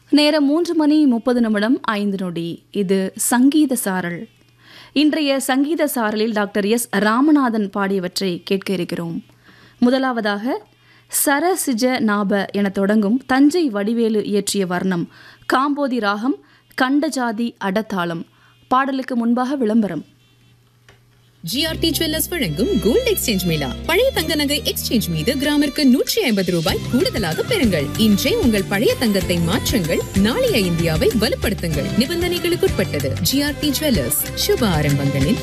நேரம் மூன்று மணி முப்பது நிமிடம் ஐந்து நொடி இது சங்கீத சாரல் இன்றைய சங்கீத சாரலில் டாக்டர் எஸ் ராமநாதன் பாடியவற்றை கேட்க இருக்கிறோம் முதலாவதாக சரசிஜ நாப என தொடங்கும் தஞ்சை வடிவேலு இயற்றிய வர்ணம் காம்போதி ராகம் கண்டஜாதி அடத்தாளம் பாடலுக்கு முன்பாக விளம்பரம் ஜிஆர்டி ஜுவல்லர்ஸ் வழங்கும் கோல்ட் எக்ஸ்சேஞ்ச் மேளா பழைய தங்க நகை எக்ஸ்சேஞ்ச் மீது கிராமிற்கு நூற்றி ஐம்பது ரூபாய் கூடுதலாக பெறுங்கள் இன்றே உங்கள் பழைய தங்கத்தை மாற்றுங்கள் நாளைய இந்தியாவை வலுப்படுத்துங்கள் நிபந்தனைகளுக்குட்பட்டது ஜிஆர்டி ஜுவல்லர்ஸ் சுப ஆரம்பங்களின்